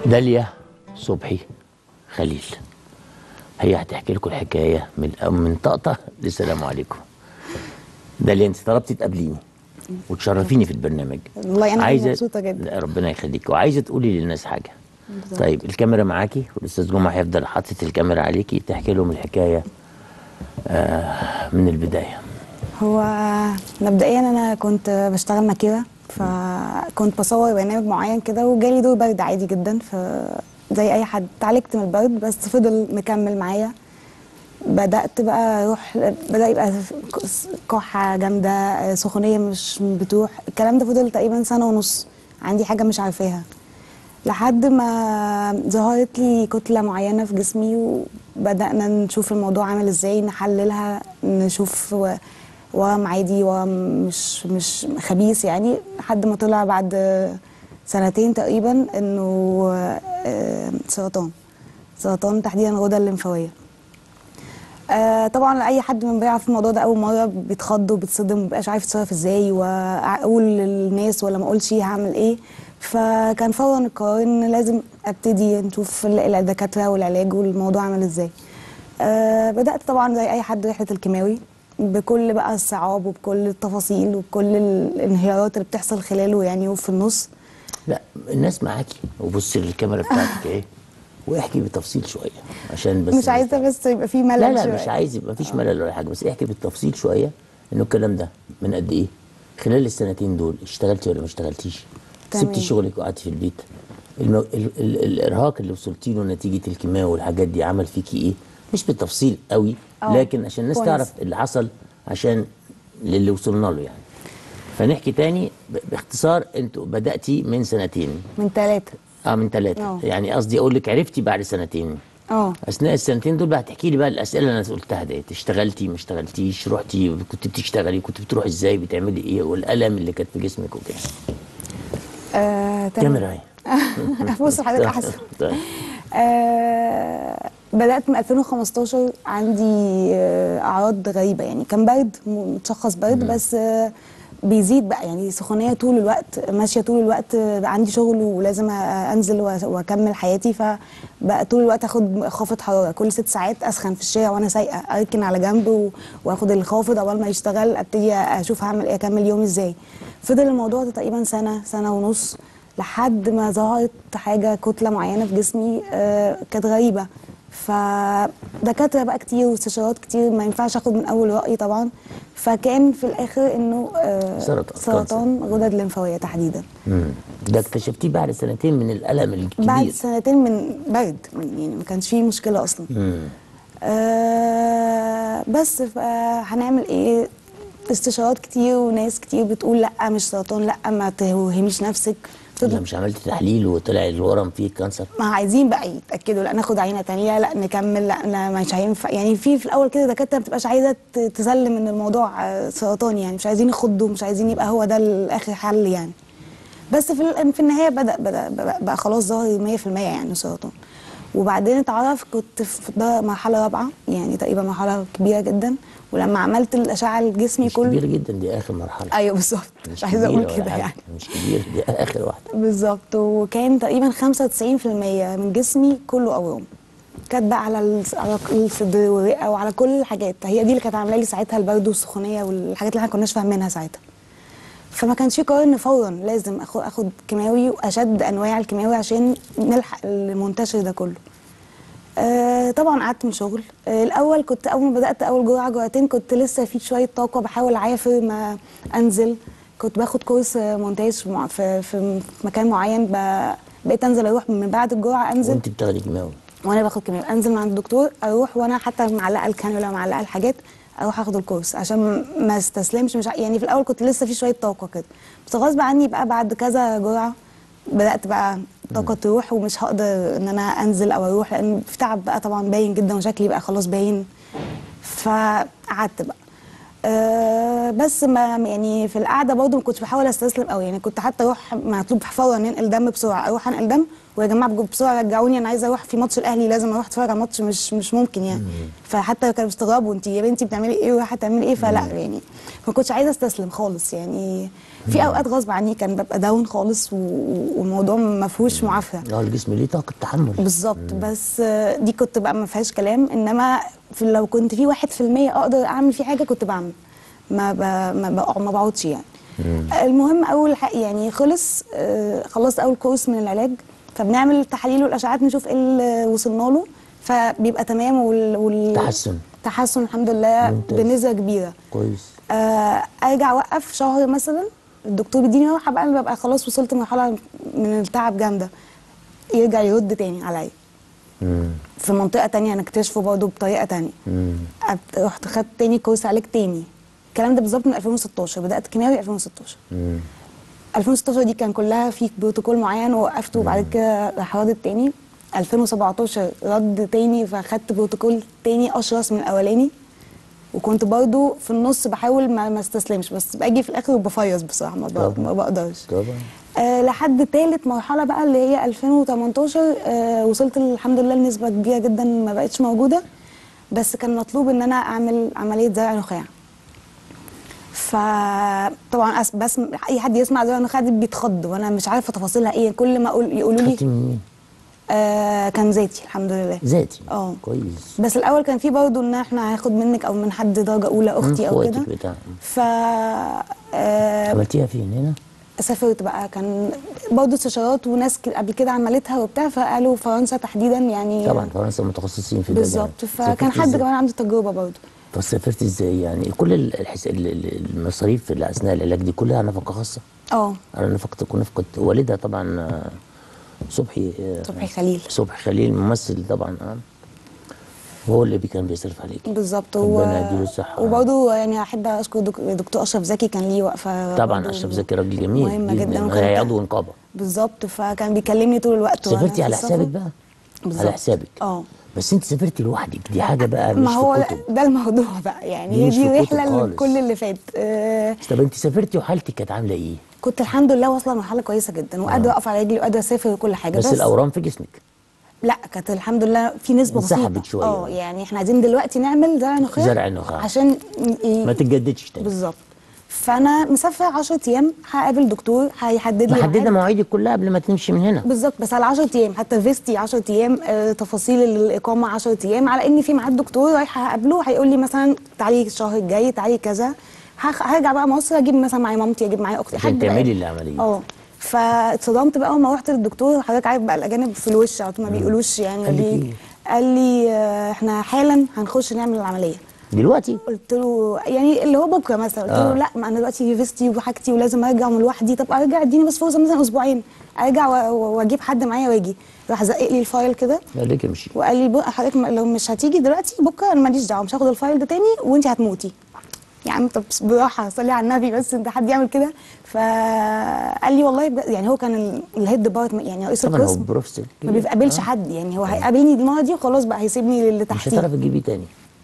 داليا صبحي خليل هي هتحكي لكم الحكايه من من طقطقه للسلام عليكم داليا انت طلبتي تقابليني وتشرفيني في البرنامج والله انا مبسوطه جدا لا ربنا يخليك وعايزه تقولي للناس حاجه طيب الكاميرا معاكي والاستاذ جمعه هيفضل حاطط الكاميرا عليكي تحكي لهم الحكايه آه من البدايه هو مبدئيا انا كنت بشتغل ماكيره فكنت بصور برنامج معين كده وجالي دور برد عادي جدا ف زي اي حد اتعالجت من البرد بس فضل مكمل معايا بدات بقى اروح بدا يبقى كحه جامده سخونيه مش بتروح الكلام ده فضل تقريبا سنه ونص عندي حاجه مش عارفاها لحد ما ظهرت لي كتله معينه في جسمي وبدانا نشوف الموضوع عامل ازاي نحللها نشوف ورم عادي ورم مش مش خبيث يعني لحد ما طلع بعد سنتين تقريبا انه سرطان سرطان تحديدا الغده الليمفاويه آه طبعا اي حد من بيعرف الموضوع ده اول مره بيتخض وبيتصدم ومبيبقاش عارف يتصرف ازاي واقول للناس ولا ما اقولش هعمل ايه فكان فورا القرار ان لازم ابتدي نشوف الدكاتره والعلاج والموضوع عامل ازاي آه بدات طبعا زي اي حد رحله الكيماوي بكل بقى الصعاب وبكل التفاصيل وبكل الانهيارات اللي بتحصل خلاله يعني وفي النص لا الناس معاكي وبصي للكاميرا بتاعتك ايه واحكي بتفصيل شويه عشان بس مش عايزه بس يبقى في ملل لا لا شوية. مش عايز يبقى مفيش ملل ولا حاجه بس احكي بالتفصيل شويه انه الكلام ده من قد ايه خلال السنتين دول اشتغلتي ولا ما اشتغلتيش تمام. سبتي شغلك وقعدتي في البيت المو... ال... ال... الارهاق اللي وصلتي له نتيجه الكيماوي والحاجات دي عمل فيكي ايه مش بالتفصيل قوي أه، لكن عشان الناس كويس. تعرف اللي حصل عشان للي وصلنا له يعني فنحكي تاني ب... باختصار انتوا بداتي من سنتين من ثلاثه اه من ثلاثه أه. يعني قصدي اقول لك عرفتي بعد سنتين اه اثناء السنتين دول بقى هتحكي لي بقى الاسئله اللي انا قلتها ديت اشتغلتي ما اشتغلتيش رحتي كنت بتشتغلي كنت بتروحي ازاي بتعملي ايه والالم اللي كانت في جسمك وكده آه، تمام. كاميرا اهي بص حضرتك احسن طيب. آه بدات من 2015 عندي آه اعراض غريبه يعني كان برد م- متشخص برد بس آه بيزيد بقى يعني سخونيه طول الوقت ماشيه طول الوقت آه، انزل شغل ولازم أ- انزل وأ- واكمل حياتي فبقى طول الوقت اخد خافض حراره كل ست ساعات اسخن في الشارع وانا سايقه اركن على جنب و- واخد الخافض اول ما يشتغل ابتدي اشوف هعمل ايه اكمل يومي ازاي فضل الموضوع ده تقريبا سنه سنه ونص لحد ما ظهرت حاجه كتله معينه في جسمي آه، كانت غريبه فدكاتره بقى كتير واستشارات كتير ما ينفعش اخد من اول راي طبعا فكان في الاخر انه آه، سرطان. سرطان غدد لمفاويه تحديدا مم. ده اكتشفتيه بعد سنتين من الالم الكبير بعد سنتين من برد من- يعني ما كانش فيه مشكله اصلا مم. آه بس ف- هنعمل ايه استشارات كتير وناس كتير بتقول لا مش سرطان لا ما توهميش نفسك لا مش عملتي تحليل وطلع الورم فيه كانسر ما عايزين بقى يتاكدوا لا ناخد عينه تانية لا نكمل لا, لا مش هينفع يعني في في الاول كده دكاتره ما بتبقاش عايزه ت- تسلم ان الموضوع آه، سرطان يعني مش عايزين يخضوا مش عايزين يبقى هو ده الاخر حل يعني بس في ال- في النهايه بدا بدا بقى, بقى خلاص ظهر 100% يعني سرطان وبعدين اتعرف كنت في ده مرحله رابعه يعني تقريبا مرحله كبيره جدا ولما عملت الاشعه لجسمي مش كله كبير جدا دي اخر مرحله ايوه بالظبط مش عايزه كبيرة اقول ولا كده حاجة. يعني مش كبير دي اخر واحده بالظبط وكان تقريبا 95% من جسمي كله اورام كانت بقى على ال- على الصدر والرئه وعلى كل الحاجات هي دي اللي كانت عامله لي ساعتها البرد والسخونيه والحاجات اللي احنا كناش فاهمينها ساعتها فما كانش في قرار ان فورا لازم اخد اخد كيماوي واشد انواع الكيماوي عشان نلحق المنتشر ده كله آه طبعا قعدت من شغل آه الاول كنت اول ما بدات اول جرعه جرعتين كنت لسه في شويه طاقه بحاول اعافر ما انزل كنت باخد كورس آه، مونتاج في مع- في, في مكان معين ب- بقيت انزل اروح من بعد الجرعه انزل وانت بتاخدي كيماوي وانا باخد كيماوي انزل مع الدكتور اروح وانا حتى معلقه الكانولا معلقه الحاجات اروح اخد الكورس عشان ما استسلمش مش ع- يعني في الاول كنت لسه في شويه طاقه كده بس غصب عني بقى بعد كذا جرعه بدات بقى الطاقه تروح ومش هقدر ان انا انزل او اروح لان في تعب بقى طبعا باين جدا وشكلي بقى خلاص باين فقعدت بقى أه بس ما يعني في القعده برضه ما كنتش بحاول استسلم قوي يعني كنت حتى اروح مطلوب فورا ننقل دم بسرعه اروح انقل دم ويا جماعه بسرعه رجعوني انا عايزه اروح في ماتش الاهلي لازم اروح اتفرج على الماتش مش مش ممكن يعني فحتى كانوا بيستغربوا انت يا بنتي بتعملي ايه ورايحه تعملي ايه فلا يعني ما كنتش عايزه استسلم خالص يعني في اوقات غصب عني كان ببقى داون خالص و- و- والموضوع ما فيهوش معافره اه الجسم ليه طاقه تحمل بالظبط بس آه، دي كنت بقى ما فيهاش كلام انما في لو كنت في واحد في المية اقدر اعمل فيه حاجه كنت بعمل ما ب... ما, بقع- ما بقعدش يعني المهم اول حق يعني خلص آه، خلصت اول كورس من العلاج فبنعمل التحاليل والاشعاعات نشوف ايه اللي وصلنا له فبيبقى تمام وال... وال... تحسن. تحسن الحمد لله ممتاز. بنسبه كبيره كويس آه، ارجع اوقف شهر مثلا الدكتور بيديني راحه بقى انا ببقى خلاص وصلت لمرحله من التعب جامده يرجع يرد تاني عليا مم. في منطقه تانية نكتشفه برضه بطريقه تانية مم. أت- رحت خدت تاني كورس علاج تاني الكلام ده بالظبط من 2016 بدات كيماوي 2016 مم. 2016 دي كان كلها في بروتوكول معين ووقفته وبعد كده راح رد تاني 2017 رد تاني فاخدت بروتوكول تاني اشرس من الاولاني وكنت برضو في النص بحاول ما, ما استسلمش بس باجي في الاخر وبفيص بصراحه ما, ب- طبعا. ما بقدرش طبعا آه لحد تالت مرحله بقى اللي هي 2018 آه وصلت الحمد لله لنسبه كبيره جدا ما بقتش موجوده بس كان مطلوب ان انا اعمل عمليه زرع نخاع فطبعا أس- بس اي حد يسمع زرع نخاع دي بيتخض وانا مش عارفه تفاصيلها ايه كل ما اقول يقولوا لي خدتي من مين؟ آه كان ذاتي الحمد لله ذاتي اه. كويس بس الاول كان في برضه ان احنا هناخد منك او من حد درجه اولى اختي او اخواتك كده بتاع ف آه عملتيها فين هنا؟ سافرت بقى كان برضه استشارات وناس ك- قبل كده عملتها وبتاع فقالوا فرنسا تحديدا يعني طبعا فرنسا متخصصين في ده بالظبط فكان سافرتي حد إزاي؟ كمان عنده تجربه برضه طب سافرت ازاي يعني كل ال- الحس... ال- ال- المصاريف اللي اثناء العلاج دي كلها نفقه خاصه اه انا نفقت ونفقه والدها طبعا آه، صبحي آه، صبحي خليل صبحي خليل ممثل طبعا اه هو اللي بي- كان بيصرف عليك بالظبط ربنا يديله الصحة. وبرضه يعني احب اشكر دك- دكتور اشرف زكي كان ليه وقفه طبعا برضه اشرف زكي راجل جميل مهمه جدا وكان وكان عضو نقابه بالظبط فكان بيكلمني طول الوقت وأنا سافرتي في على السفر. حسابك بقى بالظبط. على حسابك اه بس انت سافرتي لوحدك دي حاجه بقى مش ما هو في ده, كتب ده الموضوع بقى يعني دي هي مش دي في كتب رحله خالص. لكل اللي فات آه طب انت سافرتي وحالتك كانت عامله ايه؟ كنت الحمد لله واصله لمرحله كويسه جدا وقادره اقف على رجلي وقادره اسافر وكل حاجه بس, الاورام في جسمك لا كانت الحمد لله في نسبه انسحبت بسيطه شوية. اه يعني احنا عايزين دلوقتي نعمل زرع نخاع زرع نخاع. عشان ي- ما تتجددش تاني بالظبط فانا مسافره 10 ايام هقابل دكتور هيحدد لي محدده ميعاد. مواعيدك كلها قبل ما تمشي من هنا بالظبط بس على 10 ايام حتى فيستي 10 ايام آه تفاصيل الاقامه 10 ايام على ان في ميعاد دكتور رايحه هقابله هيقول لي مثلا تعالي الشهر الجاي تعالي كذا هخ- هرجع بقى مصر اجيب مثلا معايا مامتي اجيب معايا اختي عشان حد بقى- تعملي العملية. اه فاتصدمت بقى لما رحت للدكتور حضرتك عارف بقى الاجانب في الوش على طول ما بيقولوش يعني قال لك بي- إيه؟ قال لي آه، احنا حالا هنخش نعمل العمليه دلوقتي قلت له يعني اللي هو بكره مثلا قلت له آه. لا ما انا دلوقتي في فيستي وحاجتي ولازم ارجع من لوحدي طب ارجع اديني بس فرصه مثلا اسبوعين ارجع و- و- واجيب حد معايا واجي راح زقق لي الفايل كده قال لك امشي وقال لي بق- حضرتك م- لو مش هتيجي دلوقتي بكره انا ماليش دعوه مش هاخد الفايل ده تاني وانت هتموتي يا عم طب براحه صلي على النبي بس انت حد يعمل كده فقال لي والله بج- يعني هو كان ال- الهيد ديبارتمنت يعني رئيس طبعا هو القسم بروفيسور ما بيقابلش حد يعني هو هيقابلني المره دي وخلاص بقى هيسيبني للي مش تحتيه هتعرف تجيبي تاني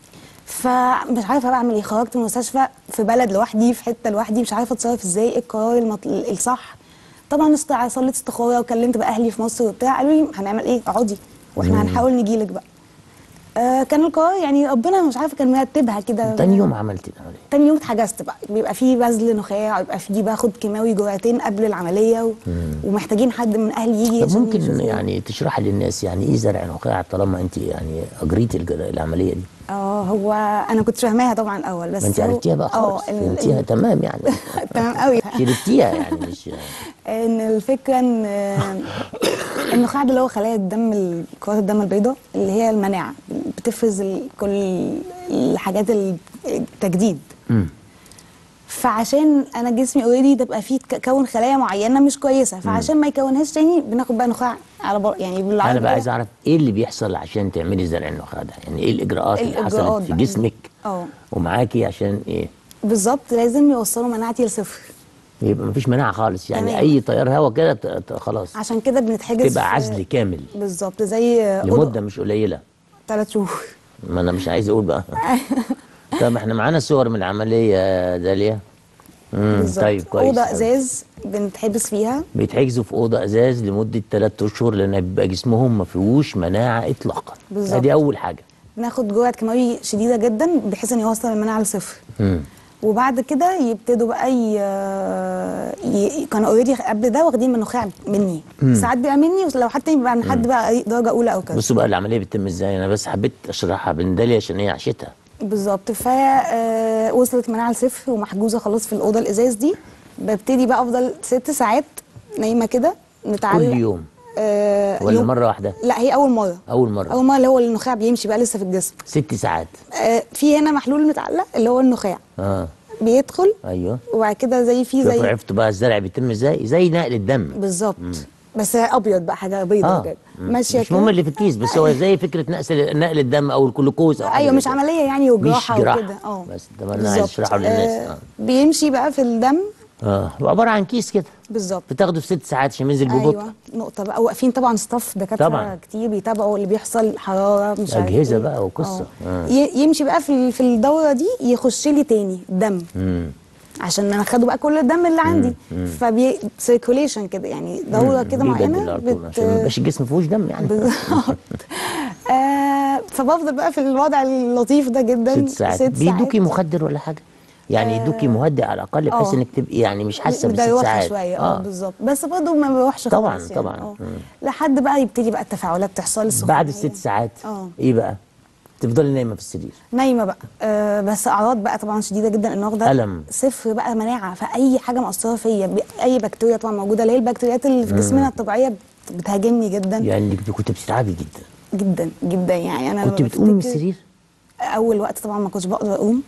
فمش عارفه بقى اعمل ايه خرجت من المستشفى في بلد لوحدي في حته لوحدي مش عارفه اتصرف ازاي ايه القرار المط... الصح طبعا است... صليت استخاره وكلمت بقى اهلي في مصر وبتاع قالوا لي هنعمل ايه اقعدي واحنا هنحاول نجي لك بقى آه كان القرار يعني ربنا مش عارفه كان مرتبها كده تاني يوم عملت العمليه تاني يوم اتحجزت بقى بيبقى فيه بذل نخاع ويبقى فيه باخد كيماوي جرعتين قبل العمليه و... ومحتاجين حد من اهلي يجي طب عشان ممكن يشوفوا. يعني تشرحي للناس يعني ايه زرع نخاع طالما انت يعني اجريتي الج- العمليه دي اه هو انا كنت فاهماها طبعا الاول بس ما انت هو- عرفتيها بقى خلاص اه ال- فهمتيها تمام يعني تمام قوي شربتيها يعني مش ان الفكره ان النخاع ده اللي هو خلايا الدم ال- كرات الدم البيضاء اللي هي المناعه بتفرز ال- كل الحاجات ال- التجديد مم. فعشان انا جسمي اوريدي تبقى فيه تك- كون خلايا معينه مش كويسه فعشان ما يكونهاش تاني بناخد بقى نخاع على بر... يعني بالعربي انا بقى كده. عايز اعرف ايه اللي بيحصل عشان تعملي زرع النخاع ده يعني ايه الاجراءات اللي الإجراءات حصلت في بقى. جسمك اه ومعاكي عشان ايه بالظبط لازم يوصلوا مناعتي لصفر يبقى مفيش مناعه خالص يعني تمام. اي تيار هوا كده ت- ت- خلاص عشان كده بنتحجز تبقى في- عزل كامل بالظبط زي لمده مش قليله ثلاث شهور ما انا مش عايز اقول بقى طب احنا معانا صور من العمليه يا داليا امم بالظبط طيب كويس اوضه أوي. ازاز بنتحبس فيها بيتحجزوا في اوضه ازاز لمده 3 اشهر لان بيبقى جسمهم ما فيهوش مناعه اطلاقا بالظبط. ادي اول حاجه بناخد جرعه كيماوي شديده جدا بحيث ان يوصل المناعه لصفر امم وبعد كده يبتدوا بقى ي... ي... كانوا اوريدي قبل ده واخدين من نخاع مني ساعات بيبقى مني ولو حتى بيبقى من حد بقى إيه درجه اولى او كده بصوا بقى العمليه بتتم ازاي انا بس حبيت اشرحها بين داليا عشان هي عشتها بالظبط فهي آه وصلت مناعه لصفر ومحجوزه خلاص في الاوضه الازاز دي ببتدي بقى افضل ست ساعات نايمه كده نتعلق كل يوم آه ولا يوم- مره واحده لا هي اول مره اول مره اول مره اللي هو النخاع بيمشي بقى لسه في الجسم ست ساعات آه في هنا محلول متعلق اللي هو النخاع اه بيدخل ايوه وبعد كده زي في شوفوا زي عرفتوا بقى الزرع بيتم ازاي زي نقل الدم بالظبط بس ابيض بقى حاجه بيضه اه كده مم. ماشيه مش مهم كده اللي في الكيس بس هو زي فكره نقل نقل الدم او الجلوكوز او حاجة ايوه زي مش كده. عمليه يعني وجراحه مش جراحة. وكده اه بس ده انا عايز بالظبط. اشرحه للناس آه اه, بيمشي بقى في الدم آه. هو عباره عن كيس كده بالظبط بتاخده في ست ساعات عشان ينزل ببطء ايوه نقطه بقى واقفين طبعا ستاف دكاتره طبعا. كتير بيتابعوا اللي بيحصل حراره مش عارف أجهزة إيه. بقى وقصة. آه. آه. ي- يمشي بقى في ال- في الدوره دي يخش لي تاني الدم امم عشان انا خدوا بقى كل الدم اللي عندي فبي سيركوليشن كده يعني دوره كده بيبدل معينه على طول عشان ما يبقاش الجسم فيهوش دم يعني بالظبط آه فبفضل بقى في الوضع اللطيف ده جدا ست ساعات بيدوكي مخدر ولا حاجه يعني يدوكي مهدئ على الاقل بحيث آه. انك تبقي يعني مش حاسه بالست مدروخة ساعات شويه اه بالظبط بس برضه ما بروحش طبعاً، خالص يعني. طبعاً. آه. مم. لحد بقى يبتدي بقى التفاعلات تحصل السخونية. بعد الست ساعات اه. ايه بقى تفضلي نايمه في السرير نايمه بقى آه بس اعراض بقى طبعا شديده جدا ان واخده ألم. صفر بقى مناعه فاي حاجه مأثره فيا ب- اي بكتيريا طبعا موجوده اللي هي البكتيريات اللي في جسمنا الطبيعيه بت- بتهاجمني جدا يعني انك كنت بتتعبي جدا جدا جدا يعني انا كنت لما بتقومي من بفتكر- السرير اول وقت طبعا ما كنتش بقدر اقوم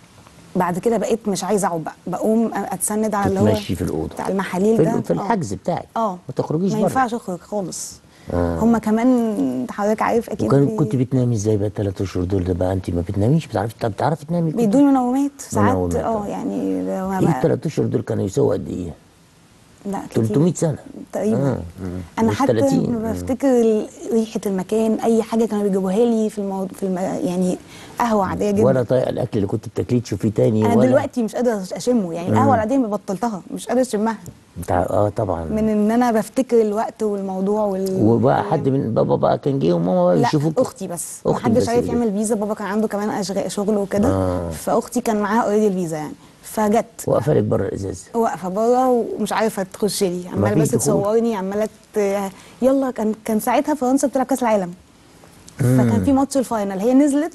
بعد كده بقيت مش عايزه اقعد بقى بقوم اتسند على اللي هو تتمشي في الأوضة. بتاع المحاليل في ده ال- في آه. الحجز بتاعك اه ما تخرجيش ما بره ينفعش اخرج خالص آه. هما كمان حضرتك عارف اكيد وكان بي- كنت بتنامي ازاي بقى الثلاث اشهر دول ده بقى انت ما بتناميش بتعرفي طب بتعرفي تنامي كده؟ بيدوني منومات ساعات منومات، اه آه. يعني لو ما ايه بقى- الثلاث اشهر دول كانوا يساووا قد ايه؟ لا كتير. 300 سنه تقريبا آه، انا مش حتى 30. لما بفتكر ال- ريحه المكان اي حاجه كانوا بيجيبوها لي في المو... في الم... يعني قهوه عاديه جدا ولا طايقه الاكل اللي كنت بتاكليه تشوفيه تاني انا ولا دلوقتي مش قادره اشمه يعني القهوه العاديه ما بطلتها مش قادره اشمها بتاع اه طبعا من ان انا بفتكر الوقت والموضوع وال وبقى حد من بابا بقى كان جه وماما بقى لا بيشوفوك اختي بس أختك محدش بس عارف اللي يعمل فيزا بابا كان عنده كمان اشغال شغل وكده آه. فاختي كان معاها اوريدي الفيزا يعني فجت واقفه لك بره الازاز واقفه بره ومش عارفه تخش لي عماله مفيش بس دخول. تصورني عماله ت- يلا كان كان ساعتها فرنسا بتلعب كاس العالم فكان في ماتش الفاينل هي نزلت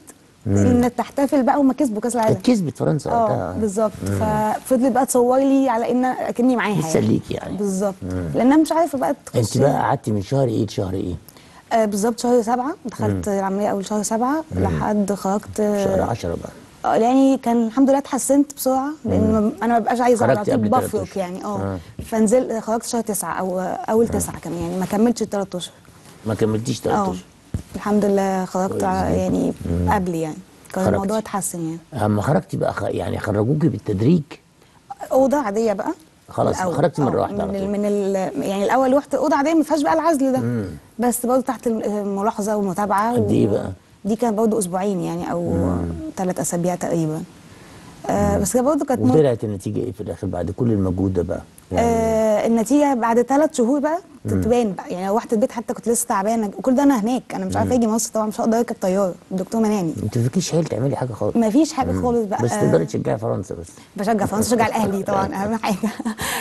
ان تحتفل بقى وما كسبوا كاس العالم كانت كسبت فرنسا اه وقتها بالظبط ففضلت بقى تصور لي على ان اكني معاها بتسليكي يعني. بالظبط لان انا مش عارفه بقى تخش انت بقى قعدتي من شهر ايه لشهر ايه؟ آه بالظبط شهر سبعة دخلت العملية أول شهر سبعة لحد خرجت شهر 10 بقى آه يعني كان الحمد لله اتحسنت بسرعة لأن ما- أنا ما ببقاش عايزة أقعد خرجتي على طول قبل تلات بفرك أشهر. يعني اه آه. فنزل خرجت شهر تسعة أو أول تسعة كمان يعني ما كملتش التلات أشهر ما كملتيش 3 اه اشهر الحمد لله خرجت كويس على- جدا. يعني قبل يعني كان خرجتي. الموضوع اتحسن يعني اما خرجتي بقى خ... يعني خرجوكي بالتدريج أوضة عادية بقى خلاص، الأول. خرجتي مرة آه، واحدة على من طول. ال من ال يعني الأول رحت أوضة عادية ما فيهاش بقى العزل ده بس برضه تحت الملاحظة والمتابعة قد إيه بقى؟ دي كانت برضه أسبوعين يعني أو ثلاث أسابيع تقريبا آه بس كده برضه كانت مر- وطلعت النتيجه ايه في الاخر بعد كل المجهود ده بقى؟ يعني آه النتيجه بعد ثلاث شهور بقى تبان بقى يعني لو رحت البيت حتى كنت لسه تعبانه وكل ده انا هناك انا مش عارفه اجي مصر طبعا مش هقدر اركب طياره الدكتور منعني انت ما فيكيش حيل تعملي حاجه خالص ما فيش حاجه خالص بقى بس تقدري تشجعي فرنسا بس بشجع فرنسا بشجع الاهلي طبعا اهم حاجه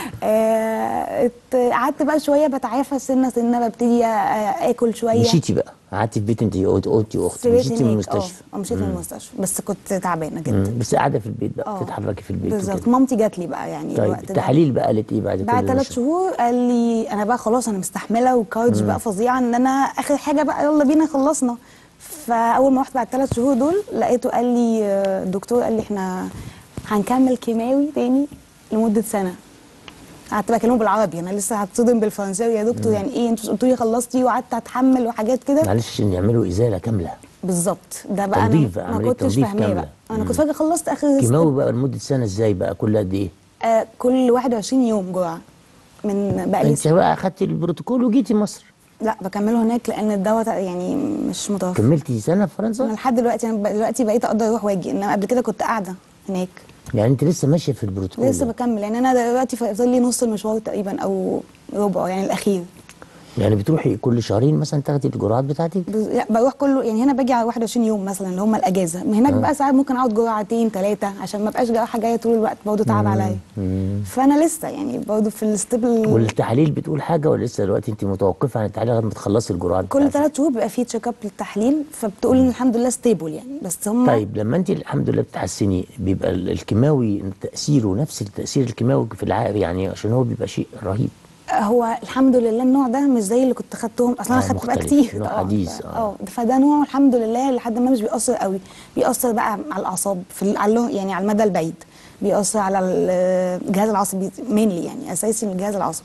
آه، ات- قعدت بقى شويه بتعافى سنه سنه ببتدي آه، اكل شويه مشيتي بقى قعدتي في بيت انت قلتي واختك في بيت مشيتي من هناك، المستشفى اه مشيت من المستشفى بس كنت تعبانه جدا مم. بس قاعده في البيت بقى اه تتحركي في البيت بالظبط وكده مامتي جات لي بقى يعني طيب الوقت ده التحاليل بقى قالت ايه بعد بعد كل ثلاث ده؟ شهور قال لي انا بقى خلاص انا مستحمله وكارج بقى فظيعه ان انا اخر حاجه بقى يلا بينا خلصنا فاول ما رحت بعد ثلاث شهور دول لقيته قال لي آه، الدكتور قال لي احنا هنكمل كيماوي تاني لمده سنه قعدت بكلمه بالعربي انا لسه هتصدم بالفرنساوي يا دكتور يعني ايه انتوا قلتوا لي خلصتي وقعدت اتحمل وحاجات كده معلش عشان يعملوا ازاله كامله بالظبط ده بقى تنظيف، انا ما عملية كنتش تنظيف فاهماه كاملة. بقى انا كنت فاكره خلصت اخر كيماوي بقى لمده سنه ازاي بقى كل قد ايه؟ آه كل 21 يوم جرعه من بقى لي انت بقى اخدتي البروتوكول وجيتي مصر لا بكمله هناك لان الدواء يعني مش متوفر كملتي سنه في انا فرنسا لحد دلوقتي انا ب- دلوقتي بقيت اقدر اروح واجي انما قبل كده كنت قاعده هناك يعني انت لسه ماشيه في البروتوكول لسه ده. بكمل يعني انا دلوقتي فاضل لي نص المشوار تقريبا او ربعه يعني الاخير يعني بتروحي كل شهرين مثلا تاخدي الجرعات بتاعتك بز- لا بروح كله يعني هنا باجي على 21 يوم مثلا اللي هم الاجازه من هناك بقى ساعات ممكن اقعد جرعتين ثلاثه عشان ما بقاش جراحه جايه طول الوقت برضه تعب عليا فانا لسه يعني برضه في الستيب ال- والتحاليل بتقول حاجه ولا لسه دلوقتي انت متوقفه عن التحاليل لغايه ما تخلصي الجرعات كل بتاعتك؟ ثلاث شهور بيبقى فيه تشيك اب للتحليل فبتقول ان الحمد لله ستيبل يعني بس هم طيب لما انت الحمد لله بتحسني بيبقى ال- الكيماوي تاثيره نفس التاثير الكيماوي في العقل يعني عشان هو بيبقى شيء رهيب هو الحمد لله النوع ده مش زي اللي كنت خدتهم اصلا انا آه، خدت بقى مختلف. كتير نوع طبعاً. حديث، ف- آه. اه فده نوع الحمد لله لحد ما مش بيأثر قوي بيأثر بقى على الاعصاب في ال- على اللون- يعني على المدى البعيد بيأثر على ال- الجهاز العصبي مينلي يعني اساسي من الجهاز العصبي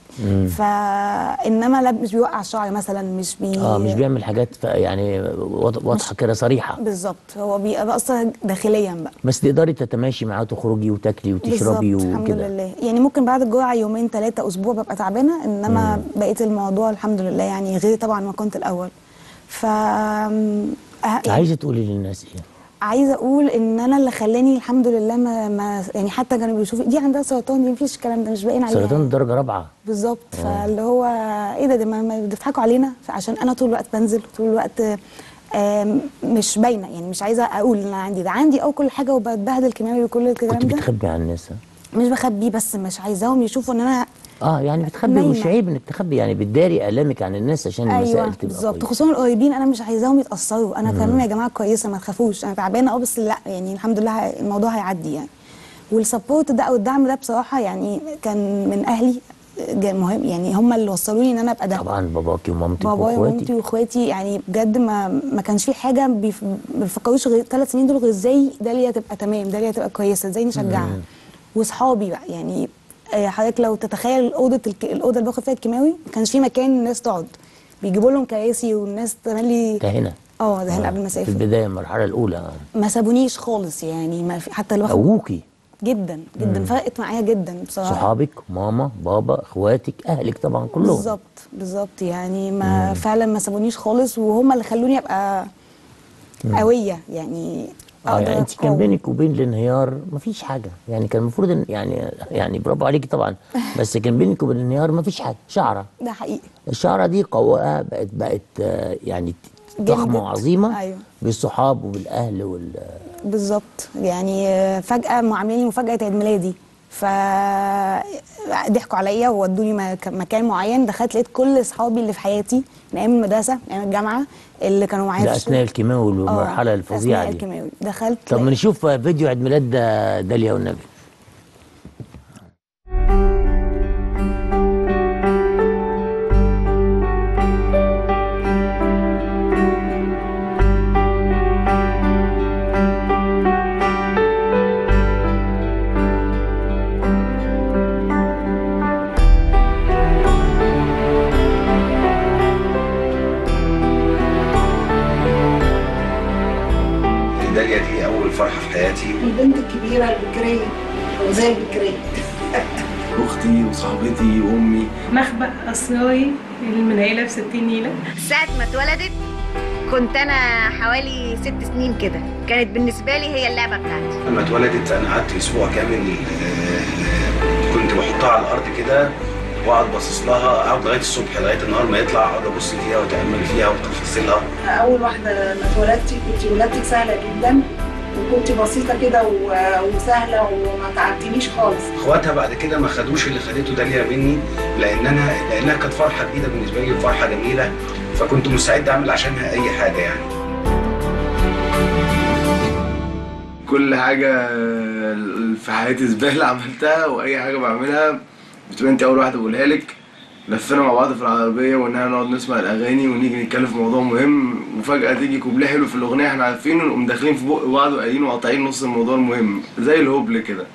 فانما لا مش بيوقع الشعر مثلا مش بي اه مش بيعمل حاجات ف- يعني واض- واضحه كده صريحه بالظبط هو بيبقى بيأثر داخليا بقى بس تقدري تتماشي معاه تخرجي وتاكلي وتشربي بالظبط، الحمد وكده لله يعني ممكن بعد الجرعه يومين ثلاثه اسبوع ببقى تعبانه انما بقيه الموضوع الحمد لله يعني غير طبعا ما كنت الاول ف أه- يعني عايزه تقولي للناس ايه؟ عايزه اقول ان انا اللي خلاني الحمد لله ما, ما يعني حتى كانوا بيشوفوا دي عندها سرطان دي مفيش الكلام ده مش باين عليها سرطان درجه رابعه بالظبط فاللي هو ايه ده ده ما ما بيضحكوا علينا عشان انا طول الوقت بنزل طول الوقت آم، مش باينه يعني مش عايزه اقول ان انا عندي ده عندي او كل حاجه وبتبهدل كيماوي وكل الكلام كنت ده بتخبي عن الناس ها؟ مش بخبيه بس مش عايزاهم يشوفوا ان انا اه يعني بتخبي نايمة. مش عيب انك تخبي يعني بتداري الامك عن الناس عشان المسائل ايوه تبقى بالظبط كويسة. خصوصا القريبين انا مش عايزاهم يتاثروا انا تمام يا جماعه كويسه ما تخافوش انا تعبانه اه بس لا يعني الحمد لله ه- الموضوع هيعدي يعني والسبورت ده او الدعم ده بصراحه يعني كان من اهلي جا- مهم يعني هم اللي وصلوني ان انا ابقى ده طبعا باباكي ومامتك بابايا ومامتي واخواتي واخواتي يعني بجد ما ما كانش في حاجه بيف- ما بيفكروش غير ثلاث سنين دول غير ازاي داليا تبقى تمام داليا تبقى كويسه ازاي نشجعها واصحابي بقى يعني آه، حضرتك لو تتخيل اوضه الك... الاوضه اللي باخد فيها الكيماوي ما كانش في مكان الناس تقعد بيجيبوا لهم كراسي والناس تملي ده هنا اه ده هنا قبل ما في اسافر البدايه المرحله الاولى آه. ما سابونيش خالص يعني ما في حتى اللي باخد ابوكي جدا جدا فرقت معايا جدا بصراحه صحابك ماما بابا اخواتك اهلك طبعا كلهم بالظبط بالظبط يعني ما فعلا ما سابونيش خالص وهم اللي خلوني ابقى قويه يعني اه أقدر يعني انت كان أقاوم. بينك وبين الانهيار مفيش حاجه يعني كان المفروض ان يعني يعني برافو عليكي طبعا بس كان بينك وبين الانهيار مفيش حاجه شعره ده حقيقي الشعره دي قوقه بقت بقت آه، يعني ضخمه جلدت. وعظيمه أيوة. بالصحاب وبالاهل وال بالظبط يعني آه، فجاه معامليني مفاجاه عيد ميلادي ف ضحكوا عليا وودوني مك- مكان معين دخلت لقيت كل اصحابي اللي في حياتي من ايام المدرسه من ايام الجامعه اللي كانوا معايا ده في اثناء الشغل. الكيماوي آه، والمرحله الفظيعه أثناء دي الكيماوي دخلت طب ما لقيت- نشوف فيديو عيد ميلاد دا- داليا والنبي داليا دي أول فرحة في حياتي البنت الكبيرة البكرية وزي البكرية أختي وصاحبتي وأمي مخبأ أسراري المنيلة في 60 نيلة ساعة ما اتولدت كنت أنا حوالي ست سنين كده كانت بالنسبة لي هي اللعبة بتاعتي لما اتولدت أنا قعدت أسبوع كامل آه، كنت بحطها على الأرض كده وأقعد باصص لها أقعد لغاية الصبح لغاية النهار ما يطلع أقعد أبص فيها وأتأمل فيها وأتفصلها أول واحدة لما اتولدتي كنت ولادتك سهلة جدا وكنت بسيطة كده و- وسهلة وما تعبتنيش خالص اخواتها بعد كده ما خدوش اللي خدته داليا مني لان انا لانها كانت فرحه جديده بالنسبه لي وفرحه جميله فكنت مستعد اعمل عشانها اي حاجه يعني كل حاجة في حياتي زبالة عملتها وأي حاجة بعملها بتبقى أنت أول واحدة بقولها لك لفينا مع بعض في العربية وإننا نقعد نسمع الأغاني ونيجي نتكلم في موضوع مهم وفجأة تيجي كوبليه حلو في الأغنية إحنا عارفينه ونقوم داخلين في بق بعض وقايلين وقاطعين نص الموضوع المهم زي الهبل كده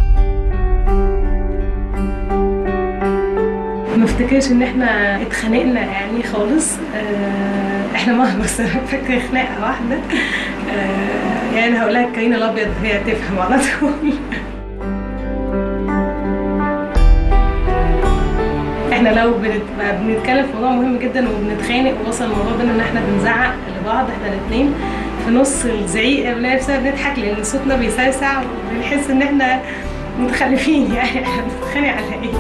ما افتكرش ان احنا اتخانقنا يعني خالص آه، احنا ما بس فاكره خناقه واحده آه، يعني انا هقول لها كريم الابيض هي تفهم على طول احنا لو بنت- بنتكلم في موضوع مهم جدا وبنتخانق ووصل الموضوع بينا ان احنا بنزعق لبعض احنا الاثنين في نص الزعيق بنلاقي نفسنا بنضحك لان صوتنا بيسلسع وبنحس ان احنا متخلفين يعني احنا بنتخانق على ايه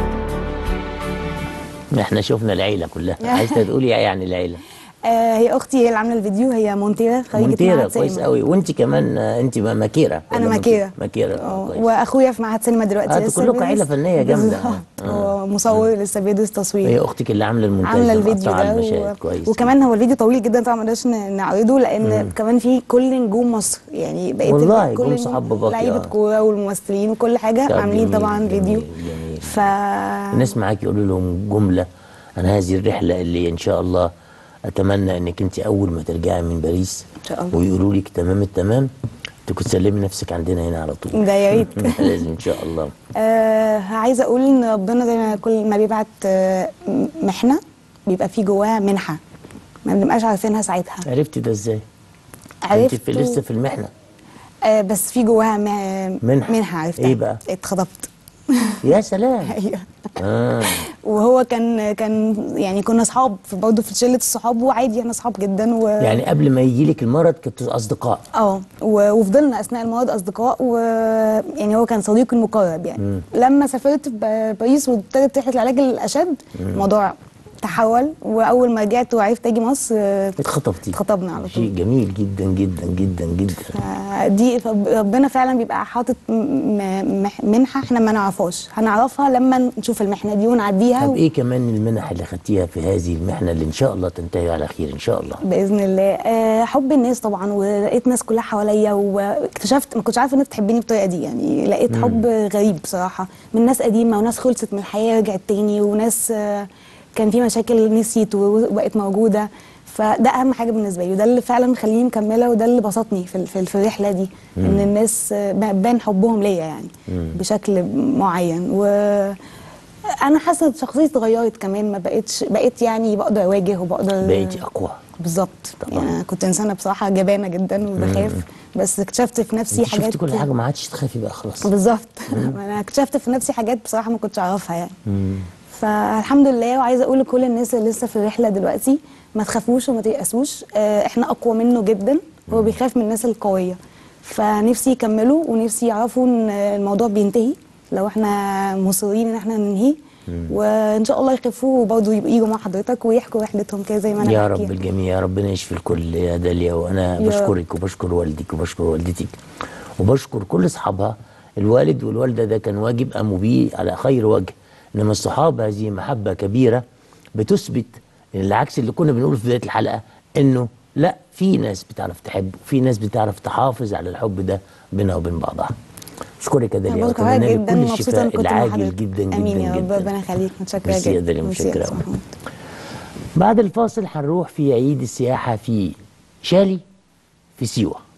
احنا شفنا العيله كلها عايزه تقولي ايه يعني العيله آه هي اختي هي اللي عامله الفيديو هي مونتيرا خريجه مونتيرا معهد كويس سينما. قوي وانت كمان آه، انت ما- ماكيره انا ولا ماكيره ماكيره اه آه، كويس. واخويا في معهد سينما دلوقتي آه، انتوا لسه كلكم بيدرس. عيلة فنية جامدة. بالظبط. آه. هو مصور لسه بيدرس تصوير هي اختك اللي عامله المونتاج عامله ده، الفيديو مقطعة ده المشاهد و... كويس وكمان هو الفيديو طويل جدا طبعا ما نقدرش ن- نعرضه لان كمان في كل نجوم مصر يعني بقيت والله ال- كل جم صحاب باباكي، لعيبه آه. كوره والممثلين وكل حاجه طب عاملين جميل، طبعا جميل، فيديو جميل. ف الناس معاك يقولوا لهم جمله عن هذه الرحله اللي ان شاء الله اتمنى انك انت اول ما ترجعي من باريس إن شاء الله. ويقولوا لك تمام التمام تكون تسلمي نفسك عندنا هنا على طول ده يا ريت لازم ان شاء الله آه عايزه اقول ان ربنا زي ما كل ما بيبعت آه م- محنه بيبقى فيه جواها منحه ما بنبقاش عارفينها ساعتها عرفتي ده ازاي؟ انت عرفت في لسه في المحنه آه بس في جواها م- منحة. منحه عرفتها إيه بقى؟ اتخطبت يا سلام ايوه آه. وهو كان كان يعني كنا اصحاب في- برضه في شله الصحاب وعادي احنا اصحاب جدا و يعني قبل ما يجي لك المرض كنتوا اصدقاء اه و- وفضلنا اثناء المرض اصدقاء ويعني هو كان صديقي المقرب يعني لما سافرت ب- باريس وابتدت رحله العلاج الاشد الموضوع تحول واول ما رجعت وعرفت اجي مصر آه، اتخطبتي اتخطبنا على شيء طول جميل جدا جدا جدا جدا آه، دي رب- ربنا فعلا بيبقى حاطط م- م- مح- منحه احنا ما نعرفهاش هنعرفها لما نشوف المحنه دي ونعديها طب و- ايه كمان المنح اللي خدتيها في هذه المحنه اللي ان شاء الله تنتهي على خير ان شاء الله باذن الله آه، حب الناس طبعا ولقيت ناس كلها حواليا واكتشفت ما كنتش عارفه الناس بتحبني بالطريقه دي يعني لقيت حب غريب بصراحه من ناس قديمه وناس خلصت من الحياه رجعت تاني وناس آه، كان في مشاكل نسيت وبقت موجوده فده اهم حاجه بالنسبه لي وده اللي فعلا مخليني مكمله وده اللي بسطني في في في الرحله دي ان الناس آه، بان حبهم ليا يعني بشكل معين و انا حاسه إن شخصيتي اتغيرت كمان ما بقتش بقيت يعني بقدر اواجه وبقدر بقيتي اقوى بالظبط طبعاً. يعني أنا كنت انسانه بصراحه جبانه جدا وبخاف بس اكتشفت في نفسي انت حاجات شفتي كل حاجه ما عادش تخافي بقى خلاص بالظبط انا اكتشفت في نفسي حاجات بصراحه ما كنتش اعرفها يعني فالحمد لله وعايزه اقول لكل الناس اللي لسه في الرحله دلوقتي ما تخافوش وما تيأسوش آه، احنا اقوى منه جدا هو بيخاف من الناس القويه فنفسي يكملوا ونفسي يعرفوا ان الموضوع بينتهي لو احنا مصرين ان احنا ننهيه وان شاء الله يخافوا وبرضه يبقوا يجوا مع حضرتك ويحكوا رحلتهم كده زي ما انا يا بحكيها. رب الجميع ربنا يشفي الكل يا داليا وانا يا بشكرك وبشكر والدك وبشكر والدتك وبشكر كل اصحابها الوالد والوالده ده كان واجب قاموا بيه على خير وجه انما الصحاب هذه محبه كبيره بتثبت العكس اللي كنا بنقوله في بدايه الحلقه انه لا في ناس بتعرف تحب وفي ناس بتعرف تحافظ على الحب ده بينها وبين بعضها اشكرك يا انا داليا بشكر حضرتك واتمنى لك جدا كل ومبسوطه ان الشفاء كنت مع العاجل حضرتك جدا جدا امين يا رب جدا ربنا يخليك متشكره ميرسي يا جدا داليا ميرسي يا متشكرة أستاذ أوي. محمود. بعد الفاصل هنروح في عيد السياحة في شالي في سيوة